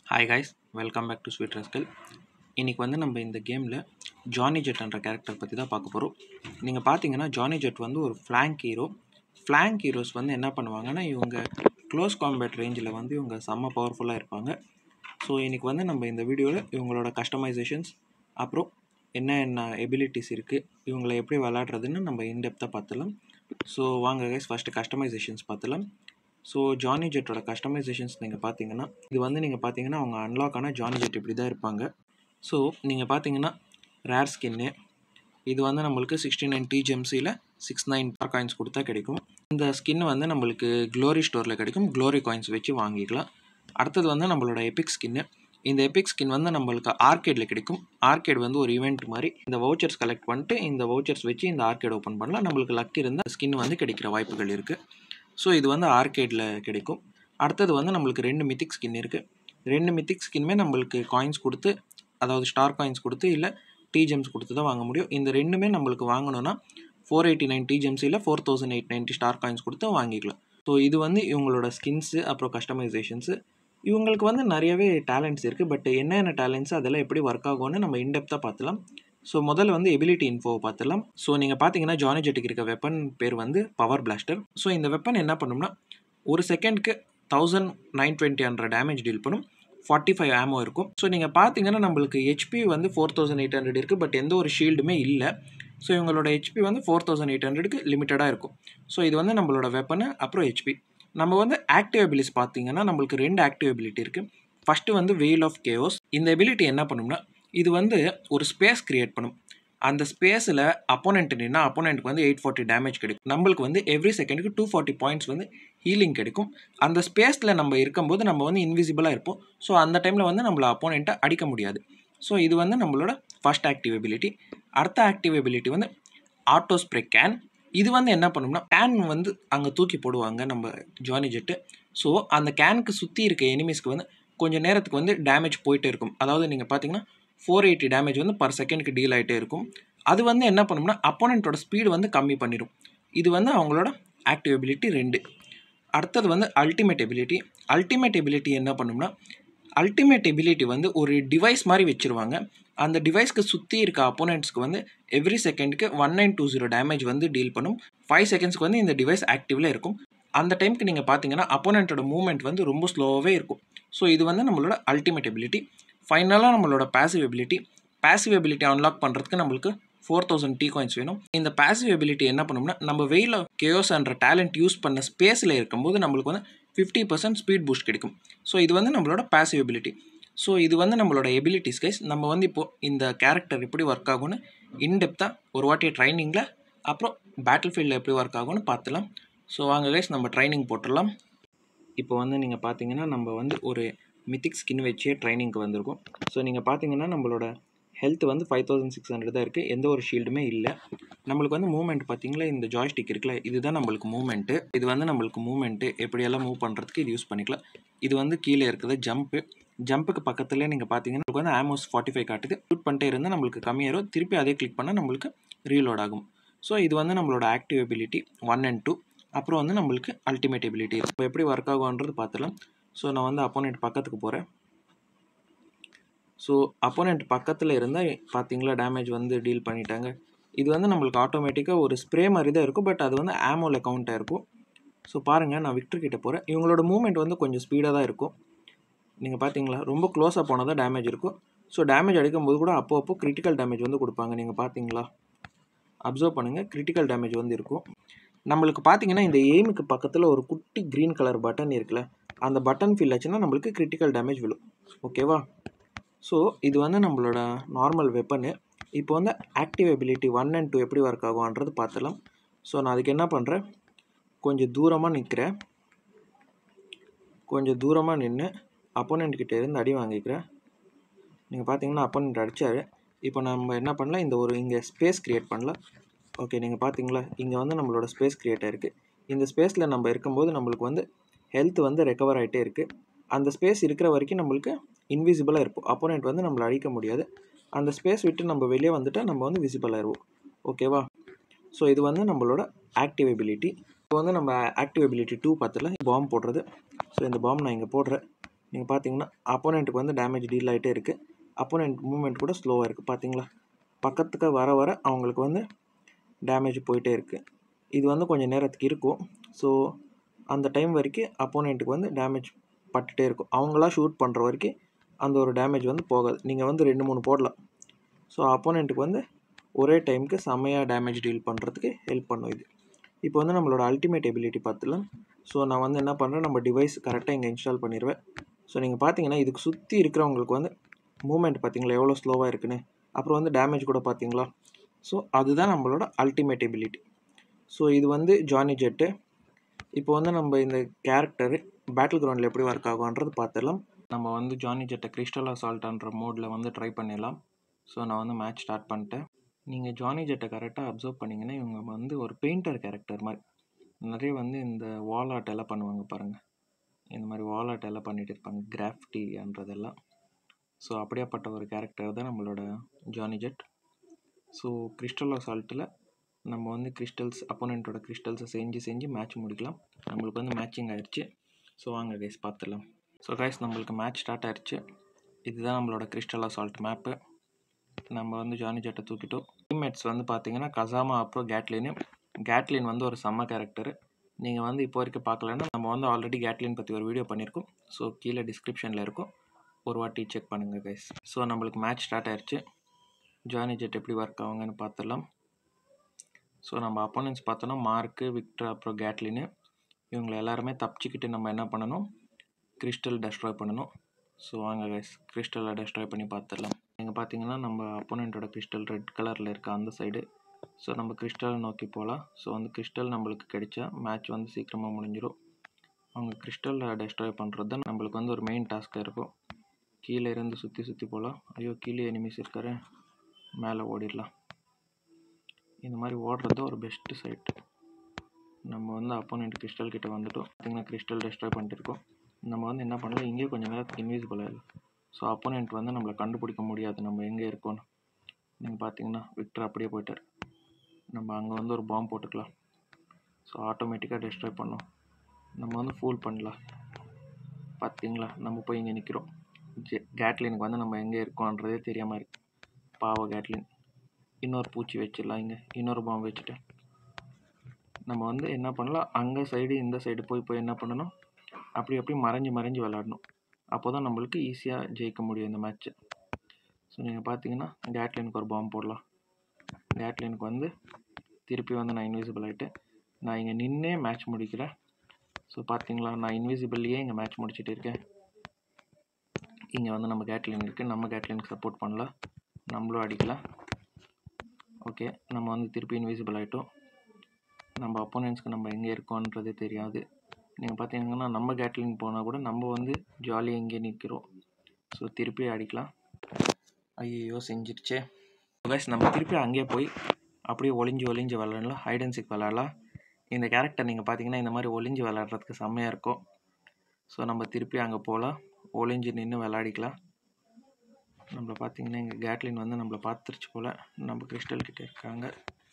hi guys welcome back to sweet rascal இன்றைக்கி வந்து நம்ம இந்த கேமில் ஜானி ஜெட்ன்ற கேரக்டர் பற்றி தான் பார்க்க போகிறோம் நீங்கள் பார்த்தீங்கன்னா ஜானி ஜெட் வந்து ஒரு ஃப்ளாங்க் ஹீரோ ஃப்ளாங்க் ஹீரோஸ் வந்து என்ன பண்ணுவாங்கன்னா இவங்க க்ளோஸ் காம்பேட் ரேஞ்சில் வந்து இவங்க செம்ம பவர்ஃபுல்லாக இருப்பாங்க ஸோ இன்றைக்கி வந்து நம்ம இந்த வீடியோவில் இவங்களோட கஸ்டமைசேஷன்ஸ் அப்புறம் என்ன என்ன எபிலிட்டிஸ் இருக்குது இவங்களை எப்படி விளாட்றதுன்னு நம்ம இன்டெப்த்தாக பார்த்துலாம் ஸோ வாங்க கைஸ் ஃபஸ்ட்டு கஸ்டமைசேஷன்ஸ் பார்த்துலாம் ஸோ ஜானி ஜெட்டோட கஸ்டமைசேஷன்ஸ் நீங்கள் பார்த்தீங்கன்னா இது வந்து நீங்கள் பார்த்தீங்கன்னா அவங்க அன்லாக் ஆன ஜானி ஜெட் இப்படி தான் இருப்பாங்க ஸோ நீங்கள் பார்த்தீங்கன்னா ரேர் ஸ்கின்னு இது வந்து நம்மளுக்கு சிக்ஸ்டி நைன் டிஜிஎம்சியில் சிக்ஸ் நைன் காயின்ஸ் கொடுத்தா கிடைக்கும் இந்த ஸ்கின் வந்து நம்மளுக்கு க்ளோரி ஸ்டோரில் கிடைக்கும் க்ளோரி காயின்ஸ் வச்சு வாங்கிக்கலாம் அடுத்தது வந்து நம்மளோட எபிக் ஸ்கின்னு இந்த எபிக் ஸ்கின் வந்து நம்மளுக்கு ஆர்கேடில் கிடைக்கும் ஆர்கேட் வந்து ஒரு ஈவெண்ட் மாதிரி இந்த வவுச்சர்ஸ் கலெக்ட் பண்ணிட்டு இந்த வவுச்சர்ஸ் வச்சு இந்த ஆர்கேட் ஓப்பன் பண்ணலாம் நம்மளுக்கு லக் இருந்தால் ஸ்கின் வந்து கிடைக்கிற வாய்ப்புகள் இருக்குது ஸோ இது வந்து ஆர்கேடில் கிடைக்கும் அடுத்தது வந்து நம்மளுக்கு ரெண்டு மித்திக் ஸ்கின் இருக்குது ரெண்டு மித்திக் ஸ்கின்மே நம்மளுக்கு காயின்ஸ் கொடுத்து அதாவது ஸ்டார் காயின்ஸ் கொடுத்து இல்லை டிஜெம்ஸ் கொடுத்து தான் வாங்க முடியும் இந்த ரெண்டுமே நம்மளுக்கு வாங்கணும்னா ஃபோர் எயிட்டி நைன் டிஜெம்ஸில் four thousand eight ninety star coins கொடுத்து வாங்கிக்கலாம் ஸோ இது வந்து இவங்களோட ஸ்கின்ஸு அப்புறம் கஸ்டமைசேஷன்ஸு இவங்களுக்கு வந்து நிறையவே டேலண்ட்ஸ் இருக்குது பட் என்னென்ன டேலண்ட்ஸ் அதெல்லாம் எப்படி ஒர்க் ஆகும்னு நம்ம இன்டெப்த்தாக பார்த்துலாம் ஸோ முதல்ல வந்து எபிலிட்டி இன்ஃபோவை பார்த்துலாம் ஸோ நீங்கள் பார்த்தீங்கன்னா ஜானி ஜெட்டுக்கு இருக்க வெப்பன் பேர் வந்து பவர் பிளாஸ்டர் ஸோ இந்த வெப்பன் என்ன பண்ணும்னா ஒரு செகண்ட்க்கு thousand nine twenty hundred damage deal பண்ணும் ஃபார்ட்டி ஃபைவ் ஆமோ இருக்கும் ஸோ நீங்கள் பார்த்தீங்கன்னா நம்மளுக்கு ஹெச்பி வந்து ஃபோர் தௌசண்ட் எயிட் ஹண்ட்ரட் இருக்குது பட் எந்த ஒரு ஷீல்டுமே இல்லை ஸோ இவங்களோட ஹெச்பி வந்து ஃபோர் தௌசண்ட் எயிட் ஹண்ட்ரடுக்கு லிமிட்டடாக இருக்கும் ஸோ இது வந்து நம்மளோட வெப்பனு அப்புறம் ஹெச்பி நம்ம வந்து ஆக்டிவ் எபிலிஸ் பார்த்தீங்கன்னா நம்மளுக்கு ரெண்டு ஆக்டிவ் எபிலிட்டி இருக்குது ஃபஸ்ட்டு வந்து வெயில் ஆஃப் கேவோஸ் இந்த எபிலிட்டி என்ன பண்ணும்னா இது வந்து ஒரு ஸ்பேஸ் கிரியேட் பண்ணும் அந்த ஸ்பேஸில் அப்போனண்ட் நின்னா அப்போனண்ட்டுக்கு வந்து எயிட் ஃபார்ட்டி டேமேஜ் கிடைக்கும் நம்மளுக்கு வந்து எவ்ரி செகண்டுக்கு டூ ஃபார்ட்டி பாயிண்ட்ஸ் வந்து ஹீலிங் கிடைக்கும் அந்த ஸ்பேஸில் நம்ம இருக்கும்போது நம்ம வந்து இன்விசிபிளாக இருப்போம் ஸோ அந்த டைமில் வந்து நம்மளை அப்போனண்ட்டை அடிக்க முடியாது ஸோ இது வந்து நம்மளோட ஃபஸ்ட் ஆக்டிவ் எபிலிட்டி அடுத்த ஆக்டிவ் எபிலிட்டி வந்து ஆட்டோ ஸ்ப்ரே கேன் இது வந்து என்ன பண்ணும்னா கேன் வந்து அங்கே தூக்கி போடுவாங்க நம்ம ஜானி ஜெட்டு ஸோ அந்த கேனுக்கு சுற்றி இருக்க எனிமீஸ்க்கு வந்து கொஞ்சம் நேரத்துக்கு வந்து டேமேஜ் போயிட்டே இருக்கும் அதாவது நீங்கள் பார்த்தீங்கன்னா ஃபோர் எயிட்டி டேமேஜ் வந்து பர் செகண்டுக்கு டீல் ஆகிட்டே இருக்கும் அது வந்து என்ன பண்ணும்னா அப்போனண்ட்டோட ஸ்பீடு வந்து கம்மி பண்ணிடும் இது வந்து அவங்களோட ஆக்டிவ் எபிலிட்டி ரெண்டு அடுத்தது வந்து அல்டிமேட் எபிலிட்டி அல்டிமேட் எபிலிட்டி என்ன பண்ணும்னா அல்டிமேட் எபிலிட்டி வந்து ஒரு டிவைஸ் மாதிரி வச்சுருவாங்க அந்த டிவைஸ்க்கு சுற்றி இருக்க அப்போனண்ட்ஸ்க்கு வந்து எவ்ரி செகண்டுக்கு one nine two zero damage வந்து டீல் பண்ணும் ஃபைவ் செகண்ட்ஸ்க்கு வந்து இந்த டிவைஸ் ஆக்டிவில் இருக்கும் அந்த டைமுக்கு நீங்கள் பார்த்தீங்கன்னா அப்போனண்ட்டோட மூவ்மெண்ட் வந்து ரொம்ப ஸ்லோவாகவே இருக்கும் ஸோ இது வந்து நம்மளோட அல்டிமேட் எபிலிட்டி ஃபைனலாக நம்மளோட passive ability passive ability unlock பண்ணுறதுக்கு நம்மளுக்கு ஃபோர் தௌசண்ட் டீ காயின்ஸ் வேணும் இந்த பேசிவ் எபிலிட்டி என்ன பண்ணும்னா நம்ம வெயில் கேயோஸ்ன்ற டேலண்ட் யூஸ் பண்ண ஸ்பேஸில் இருக்கும்போது நம்மளுக்கு வந்து ஃபிஃப்டி பர்சன்ட் ஸ்பீட் பூஸ்ட் கிடைக்கும் ஸோ இது வந்து நம்மளோட பேசிவ் எபிலிட்டி ஸோ இது வந்து நம்மளோட எபிலிட்டிஸ் கைஸ் நம்ம வந்து இப்போது இந்த கேரக்டர் எப்படி ஒர்க் ஆகும்னு இன்டெப்த்தாக ஒரு வாட்டி ட்ரைனிங்கில் அப்புறம் பேட்டில் ஃபீல்டில் எப்படி ஒர்க் ஆகும்னு பார்த்துலாம் ஸோ வாங்க கைஸ் நம்ம ட்ரைனிங் போட்டுடலாம் இப்போ வந்து நீங்கள் பார்த்தீங்கன்னா நம்ம வந்து ஒரு மித்திக் ஸ்கின் வச்சே ட்ரைனிங்க்கு வந்திருக்கோம் ஸோ நீங்கள் பார்த்தீங்கன்னா நம்மளோட ஹெல்த் வந்து ஃபைவ் தௌசண்ட் சிக்ஸ் ஹண்ட்ரட் தான் இருக்குது எந்த ஒரு ஷீல்டுமே இல்லை நம்மளுக்கு வந்து மூவ்மெண்ட் பார்த்தீங்களா இந்த ஜாய்ஸ்டிக் இருக்குல்ல இதுதான் நம்மளுக்கு மூவ்மெண்ட்டு இது வந்து நம்மளுக்கு மூவ்மெண்ட்டு எப்படியெல்லாம் மூவ் பண்ணுறதுக்கு இது யூஸ் பண்ணிக்கலாம் இது வந்து கீழே இருக்குது ஜம்ப்பு ஜம்ப்புக்கு பக்கத்துலேயே நீங்கள் பார்த்தீங்கன்னா உங்களுக்கு வந்து ஆமோஸ் ஃபார்ட்டி ஃபைவ் காட்டுது ஷூட் பண்ணிட்டே இருந்தால் நம்மளுக்கு கம்மியாயிரும் திருப்பி அதே கிளிக் பண்ணால் நம்மளுக்கு ரீலோட் ஆகும் ஸோ இது வந்து நம்மளோட active ability one and two அப்புறம் வந்து நம்மளுக்கு அல்டிமேட் எபிலிட்டி இப்போ எப்படி ஒர்க் ஆகும்ன்றது பார்த்துலாம் ஸோ நான் வந்து அப்போனண்ட் பக்கத்துக்கு போகிறேன் ஸோ அப்போனண்ட் பக்கத்தில் இருந்தால் பார்த்தீங்களா டேமேஜ் வந்து டீல் பண்ணிட்டாங்க இது வந்து நம்மளுக்கு ஆட்டோமேட்டிக்காக ஒரு ஸ்ப்ரே மாதிரி தான் இருக்கும் பட் அது வந்து ஆமோவில் கவுண்ட்டாக இருக்கும் ஸோ பாருங்கள் நான் விக்டர் கிட்ட போகிறேன் இவங்களோட மூவ்மெண்ட் வந்து கொஞ்சம் ஸ்பீடாக தான் இருக்கும் நீங்கள் பார்த்தீங்களா ரொம்ப க்ளோஸாக போனால் தான் டேமேஜ் இருக்கும் ஸோ டேமேஜ் அடிக்கும்போது கூட அப்போ அப்போ கிரிட்டிக்கல் டேமேஜ் வந்து கொடுப்பாங்க நீங்கள் பார்த்தீங்களா அப்சர்வ் பண்ணுங்கள் கிரிட்டிக்கல் டேமேஜ் வந்து இருக்கும் நம்மளுக்கு பார்த்தீங்கன்னா இந்த எய்முக்கு பக்கத்தில் ஒரு குட்டி க்ரீன் கலர் பட்டன் இருக்குல்ல அந்த பட்டன் ஃபில் ஆச்சுன்னா நம்மளுக்கு கிரிட்டிக்கல் டேமேஜ் விழும் ஓகேவா ஸோ இது வந்து நம்மளோட நார்மல் வெப்பனு இப்போ வந்து active ability one and two எப்படி ஒர்க் ஆகும்ன்றது பார்த்துலாம் ஸோ நான் அதுக்கு என்ன பண்ணுறேன் கொஞ்சம் தூரமாக நிற்கிறேன் கொஞ்சம் தூரமாக நின்று அப்போனண்ட் கிட்டே இருந்து அடி வாங்கிக்கிறேன் நீங்கள் பார்த்தீங்கன்னா அப்போனண்ட் அடித்தார் இப்போ நம்ம என்ன பண்ணலாம் இந்த ஒரு இங்கே ஸ்பேஸ் க்ரியேட் பண்ணலாம் ஓகே நீங்கள் பார்த்தீங்களா இங்கே வந்து நம்மளோட ஸ்பேஸ் க்ரியேட் ஆகிருக்கு இந்த ஸ்பேஸில் நம்ம இருக்கும்போது நம்மளுக்கு வந்து ஹெல்த் வந்து ரெக்கவர் ஆகிட்டே இருக்குது அந்த ஸ்பேஸ் இருக்கிற வரைக்கும் நம்மளுக்கு இன்விசிபிளாக இருப்போம் அப்போனண்ட் வந்து நம்மளை அழிக்க முடியாது அந்த ஸ்பேஸ் விட்டு நம்ம வெளியே வந்துட்டால் நம்ம வந்து விசிபிள் ஆயிடுவோம் ஓகேவா ஸோ இது வந்து நம்மளோட ஆக்டிவ் எபிலிட்டி இப்போ வந்து நம்ம ஆக்டிவ் எபிலிட்டி டூ பார்த்துல பாம் போடுறது ஸோ இந்த பாம் நான் இங்கே போடுறேன் நீங்கள் பார்த்தீங்கன்னா அப்போனண்ட்டுக்கு வந்து டேமேஜ் டீல் ஆகிட்டே இருக்குது அப்போனண்ட் மூவ்மெண்ட் கூட ஸ்லோவாக இருக்குது பார்த்தீங்களா பக்கத்துக்கு வர வர அவங்களுக்கு வந்து டேமேஜ் போயிட்டே இருக்குது இது வந்து கொஞ்சம் நேரத்துக்கு இருக்கும் ஸோ அந்த டைம் வரைக்கும் அப்போனண்ட்டுக்கு வந்து டேமேஜ் பட்டுட்டே இருக்கும் அவங்களா ஷூட் பண்ணுற வரைக்கும் அந்த ஒரு டேமேஜ் வந்து போகாது நீங்கள் வந்து ரெண்டு மூணு போடலாம் ஸோ அப்போனண்ட்டுக்கு வந்து ஒரே டைமுக்கு செம்மையாக டேமேஜ் டீல் பண்ணுறதுக்கு ஹெல்ப் பண்ணும் இது இப்போ வந்து நம்மளோட அல்டிமேட் எபிலிட்டி பார்த்துலாம் ஸோ நான் வந்து என்ன பண்ணுறேன் நம்ம டிவைஸ் கரெக்டாக இங்கே இன்ஸ்டால் பண்ணிடுவேன் ஸோ நீங்கள் பார்த்தீங்கன்னா இதுக்கு சுற்றி இருக்கிறவங்களுக்கு வந்து மூமெண்ட் பார்த்தீங்களா எவ்வளோ ஸ்லோவாக இருக்குன்னு அப்புறம் வந்து டேமேஜ் கூட பார்த்தீங்களா ஸோ அதுதான் நம்மளோட அல்டிமேட் எபிலிட்டி ஸோ இது வந்து ஜானி ஜெட்டு இப்போ வந்து நம்ம இந்த கேரக்டர் பேட்டில் கிரவுண்டில் எப்படி ஒர்க் ஆகும்ன்றது பார்த்துடலாம் நம்ம வந்து ஜானி ஜெட்டை கிறிஸ்டல் அசால்ட்ன்ற மோடில் வந்து ட்ரை பண்ணிடலாம் ஸோ நான் வந்து மேட்ச் ஸ்டார்ட் பண்ணிட்டேன் நீங்கள் ஜானி ஜெட்டை கரெக்டாக அப்சர்வ் பண்ணிங்கன்னா இவங்க வந்து ஒரு பெயிண்டர் கேரக்டர் மாதிரி நிறைய வந்து இந்த வால் ஆர்ட் எல்லாம் பண்ணுவாங்க பாருங்கள் இந்த மாதிரி வால் ஆர்ட் எல்லாம் பண்ணிட்டு இருப்பாங்க கிராஃப்டின்றதெல்லாம் ஸோ அப்படியாப்பட்ட ஒரு கேரக்டர் தான் நம்மளோட ஜானி ஜெட் ஸோ கிறிஸ்டல் அசால்ட்டில் நம்ம வந்து கிறிஸ்டல்ஸ் அப்போனண்ட்டோட கிறிஸ்டல்ஸை செஞ்சு செஞ்சு மேட்ச் முடிக்கலாம் நம்மளுக்கு வந்து மேட்சிங் ஆயிடுச்சு ஸோ வாங்க கைஸ் பார்த்துடலாம் ஸோ கைஸ் நம்மளுக்கு மேட்ச் ஸ்டார்ட் ஆயிடுச்சு இதுதான் நம்மளோட கிறிஸ்டல் அசால்ட் மேப்பு நம்ம வந்து ஜானி ஜெட்டை தூக்கிட்டோம் டீம்மேட்ஸ் வந்து பார்த்தீங்கன்னா கசாமா அப்புறம் கேட்லின் கேட்லின் வந்து ஒரு செம்ம கேரக்டர் நீங்கள் வந்து இப்போ வரைக்கும் பார்க்கலன்னா நம்ம வந்து ஆல்ரெடி கேட்லின் பற்றி ஒரு வீடியோ பண்ணியிருக்கோம் ஸோ கீழே டிஸ்கிரிப்ஷனில் இருக்கும் ஒரு வாட்டி செக் பண்ணுங்கள் கைஸ் ஸோ நம்மளுக்கு மேட்ச் ஸ்டார்ட் ஆயிடுச்சு ஜானி ஜெட் எப்படி ஒர்க் ஆகுங்கன்னு பார்த்துடலாம் ஸோ நம்ம அப்போனன்ஸ் பார்த்தோன்னா மார்க்கு விக்டர் அப்புறம் கேட்லின்னு இவங்களை எல்லாருமே தப்பிச்சிக்கிட்டு நம்ம என்ன பண்ணணும் கிறிஸ்டல் டெஸ்ட்ராய் பண்ணணும் ஸோ வாங்க கைஸ் கிறிஸ்டலை டெஸ்ட்ராய் பண்ணி பார்த்துடலாம் நீங்கள் பார்த்தீங்கன்னா நம்ம அப்போனண்ட்டோட கிறிஸ்டல் ரெட் கலரில் இருக்க அந்த சைடு ஸோ நம்ம கிறிஸ்டலை நோக்கி போகலாம் ஸோ வந்து கிறிஸ்டல் நம்மளுக்கு கிடைச்சா மேட்ச் வந்து சீக்கிரமாக முடிஞ்சிடும் அவங்க கிறிஸ்டலை டெஸ்ட்ராய் பண்ணுறது தான் நம்மளுக்கு வந்து ஒரு மெயின் டாஸ்க்காக இருக்கும் கீழே இருந்து சுற்றி சுற்றி போகலாம் ஐயோ கீழே எனிமிஸ் இருக்காரு மேலே ஓடிடலாம் இந்த மாதிரி ஓடுறது ஒரு பெஸ்ட்டு சைட் நம்ம வந்து அப்போனண்ட் கிறிஸ்டல் கிட்ட வந்துட்டோம் பார்த்தீங்கன்னா கிறிஸ்டல் டெஸ்ட்ராய் பண்ணிட்டு இருக்கோம் நம்ம வந்து என்ன பண்ணலாம் இங்கேயே கொஞ்சம் நேரத்துக்கு இன்விசிபிள் ஆகிடும் ஸோ அப்போனண்ட் வந்து நம்மளை கண்டுபிடிக்க முடியாது நம்ம எங்கே இருக்கோன்னு நீங்கள் பார்த்தீங்கன்னா விக்டர் அப்படியே போயிட்டார் நம்ம அங்கே வந்து ஒரு பாம்பு போட்டுக்கலாம் ஸோ ஆட்டோமேட்டிக்காக டெஸ்ட்ராய் பண்ணோம் நம்ம வந்து ஃபூல் பண்ணலாம் பார்த்தீங்களா நம்ம போய் இங்கே நிற்கிறோம் ஜெ கேட்லினுக்கு வந்து நம்ம எங்கே இருக்கோன்றதே தெரியாமல் இருக்கு பாவ கேட்லின் இன்னொரு பூச்சி வச்சிடலாம் இங்கே இன்னொரு பாம்பு வச்சுட்டு நம்ம வந்து என்ன பண்ணலாம் அங்கே சைடு இந்த சைடு போய் போய் என்ன பண்ணணும் அப்படி அப்படி மறைஞ்சு மறைஞ்சு விளாடணும் அப்போ தான் நம்மளுக்கு ஈஸியாக ஜெயிக்க முடியும் இந்த மேட்ச்சு ஸோ நீங்கள் பார்த்தீங்கன்னா கேட்லினுக்கு ஒரு பாம்பு போடலாம் கேட்லினுக்கு வந்து திருப்பி வந்து நான் இன்விசிபிள் ஆகிட்டேன் நான் இங்கே நின்னே மேட்ச் முடிக்கிறேன் ஸோ பார்த்தீங்களா நான் இன்விசிபிள்லேயே இங்கே மேட்ச் முடிச்சுட்டு இருக்கேன் இங்கே வந்து நம்ம கேட்லின் இருக்குது நம்ம கேட்லினுக்கு சப்போர்ட் பண்ணலாம் நம்மளும் அடிக்கலாம் ஓகே நம்ம வந்து திருப்பி இன்விசிபிள் ஆகிட்டோம் நம்ம அப்போனன்ஸ்க்கு நம்ம எங்கே இருக்கோன்றதே தெரியாது நீங்கள் பார்த்தீங்கன்னா நம்ம கேட்லின் போனால் கூட நம்ம வந்து ஜாலியாக இங்கே நிற்கிறோம் ஸோ திருப்பி அடிக்கலாம் ஐயோ செஞ்சிருச்சே கைஸ் நம்ம திருப்பி அங்கேயே போய் அப்படியே ஒளிஞ்சு ஒளிஞ்சு விளாடலாம் ஹைட் அண்ட் சிக் விளாடலாம் இந்த கேரக்டர் நீங்கள் பார்த்தீங்கன்னா இந்த மாதிரி ஒளிஞ்சு விளாட்றதுக்கு செம்மையாக இருக்கும் ஸோ நம்ம திருப்பி அங்கே போகலாம் ஒளிஞ்சு நின்று விளாடிக்கலாம் நம்மளை பார்த்தீங்கன்னா எங்கள் கேட்லின் வந்து நம்மளை பார்த்துருச்சு போல் நம்ம கிறிஸ்டல் கிட்டே இருக்காங்க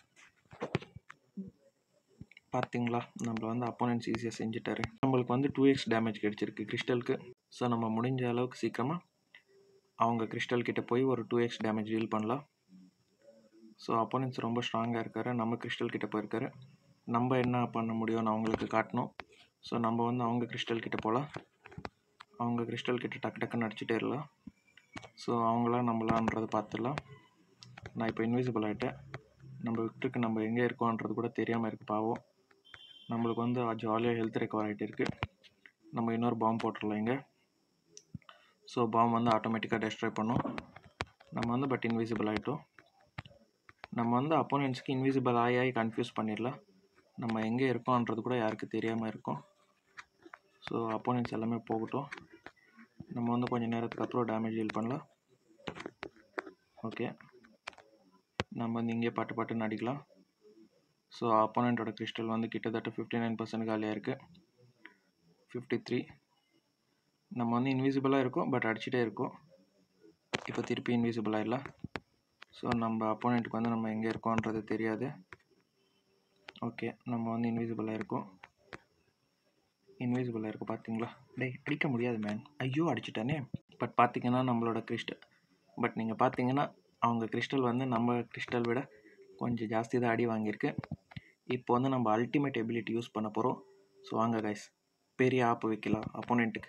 பார்த்தீங்களா நம்மளை வந்து அப்போனன்ஸ் ஈஸியாக செஞ்சுட்டாரு நம்மளுக்கு வந்து டூ எக்ஸ் டேமேஜ் கிடச்சிருக்கு கிறிஸ்டலுக்கு ஸோ நம்ம முடிஞ்ச அளவுக்கு சீக்கிரமாக அவங்க கிறிஸ்டல் கிட்ட போய் ஒரு டூ எக்ஸ் டேமேஜ் டீல் பண்ணலாம் ஸோ அப்போனன்ஸ் ரொம்ப ஸ்ட்ராங்காக இருக்காரு நம்ம கிறிஸ்டல் கிட்ட போயிருக்காரு நம்ம என்ன பண்ண முடியும்னு அவங்களுக்கு காட்டணும் ஸோ நம்ம வந்து அவங்க கிறிஸ்டல் கிட்ட போகலாம் அவங்க கிறிஸ்டல் கிட்ட டக்கு டக்குன்னு அடிச்சுட்டே இருக்கலாம் ஸோ அவங்களாம் நம்மளான்றதை பார்த்துடலாம் நான் இப்போ இன்விசிபிள் ஆகிட்டேன் நம்ம விட்டுருக்கு நம்ம எங்கே இருக்கோன்றது கூட தெரியாமல் இருக்கு பாவம் நம்மளுக்கு வந்து ஜாலியாக ஹெல்த் ரெக்கவர் ஆகிட்டு இருக்குது நம்ம இன்னொரு பாம்பு போட்டுடலாம் இங்கே ஸோ பாம்பு வந்து ஆட்டோமேட்டிக்காக டெஸ்ட்ராய் பண்ணும் நம்ம வந்து பட் இன்விசிபிள் ஆகிட்டோம் நம்ம வந்து அப்போனன்ட்ஸ்க்கு இன்விசிபிள் ஆகி ஆகி கன்ஃபியூஸ் பண்ணிடலாம் நம்ம எங்கே இருக்கோன்றது கூட யாருக்கு தெரியாமல் இருக்கும் ஸோ அப்போனன்ட்ஸ் எல்லாமே போகட்டும் நம்ம வந்து கொஞ்சம் நேரத்துக்கு அப்புறம் டேமேஜ் ஹீல் பண்ணலாம் ஓகே நம்ம வந்து இங்கே பாட்டு பாட்டுன்னு அடிக்கலாம் ஸோ அப்போனண்ட்டோட கிறிஸ்டல் வந்து கிட்டத்தட்ட ஃபிஃப்டி நைன் பர்சன்ட் காலியாக இருக்குது ஃபிஃப்டி த்ரீ நம்ம வந்து இன்விசிபிளாக இருக்கோம் பட் அடிச்சுட்டே இருக்கோம் இப்போ திருப்பி இன்விசிபிள் ஆகிடலாம் ஸோ நம்ம அப்போனண்ட்டுக்கு வந்து நம்ம எங்கே இருக்கோன்றது தெரியாது ஓகே நம்ம வந்து இன்விசிபிளாக இருக்கோம் இன்விசிபிளாக இருக்குது பார்த்தீங்களா டேய் அடிக்க முடியாது மேன் ஐயோ அடிச்சிட்டானே பட் பார்த்தீங்கன்னா நம்மளோட கிறிஸ்டல் பட் நீங்கள் பார்த்தீங்கன்னா அவங்க கிறிஸ்டல் வந்து நம்ம கிறிஸ்டல் விட கொஞ்சம் ஜாஸ்தி தான் அடி வாங்கியிருக்கு இப்போ வந்து நம்ம அல்டிமேட் எபிலிட்டி யூஸ் பண்ண போகிறோம் ஸோ வாங்க கைஸ் பெரிய ஆப்பு வைக்கலாம் அப்போனண்ட்டுக்கு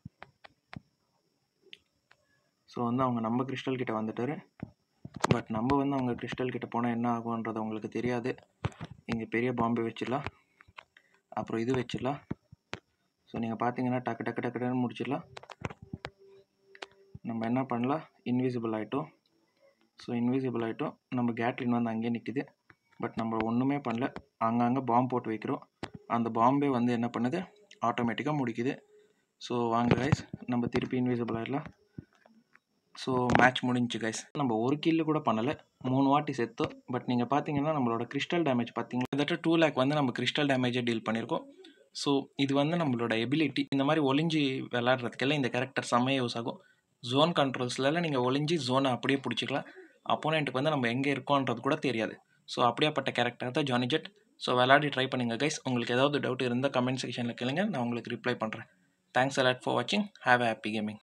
ஸோ வந்து அவங்க நம்ம கிறிஸ்டல் கிட்ட வந்துட்டாரு பட் நம்ம வந்து அவங்க கிறிஸ்டல் கிட்ட போனால் என்ன ஆகுன்றது அவங்களுக்கு தெரியாது இங்கே பெரிய பாம்பே வச்சிடலாம் அப்புறம் இது வச்சிடலாம் ஸோ நீங்கள் பார்த்தீங்கன்னா டக்கு டக்கு டக்கு டக்குன்னு முடிச்சிடலாம் நம்ம என்ன பண்ணலாம் இன்விசிபிள் ஆகிட்டோம் ஸோ இன்விசிபிள் ஆகிட்டோம் நம்ம கேட்லின் வந்து அங்கேயே நிற்கிது பட் நம்ம ஒன்றுமே பண்ணல அங்கங்கே பாம்பு போட்டு வைக்கிறோம் அந்த பாம்பே வந்து என்ன பண்ணுது ஆட்டோமேட்டிக்காக முடிக்குது ஸோ வாங்க கைஸ் நம்ம திருப்பி இன்விசிபிள் ஆகிடலாம் ஸோ மேட்ச் முடிஞ்சு கைஸ் நம்ம ஒரு கில்லு கூட பண்ணலை மூணு வாட்டி செத்தோம் பட் நீங்கள் பார்த்தீங்கன்னா நம்மளோட கிறிஸ்டல் டேமேஜ் பார்த்தீங்கன்னா கிட்டத்தட்ட டூ லேக் வந்து நம்ம கிறிஸ்டல் டேமேஜை டீல் பண்ணியிருக்கோம் ஸோ இது வந்து நம்மளோட எபிலிட்டி இந்த மாதிரி ஒளிஞ்சு விளாட்றதுக்கெல்லாம் இந்த கேரக்டர் செம்மையாக யூஸ் ஆகும் ஜோன் கண்ட்ரோல்ஸ்லாம் நீங்கள் ஒளிஞ்சு ஜோனை அப்படியே பிடிச்சிக்கலாம் அப்போனண்ட்டுக்கு வந்து நம்ம எங்கே இருக்கோன்றது கூட தெரியாது ஸோ அப்படியாப்பட்ட கேரக்டர் தான் ஜானி ஜெட் ஸோ விளையாடி ட்ரை பண்ணுங்கள் கைஸ் உங்களுக்கு ஏதாவது டவுட் இருந்தால் கமெண்ட் செக்ஷனில் கேளுங்க நான் உங்களுக்கு ரிப்ளை பண்ணுறேன் தேங்க்ஸ் அலாட் ஃபார் வாட்சிங் ஹேவ் ஹாப்பி கேமிங்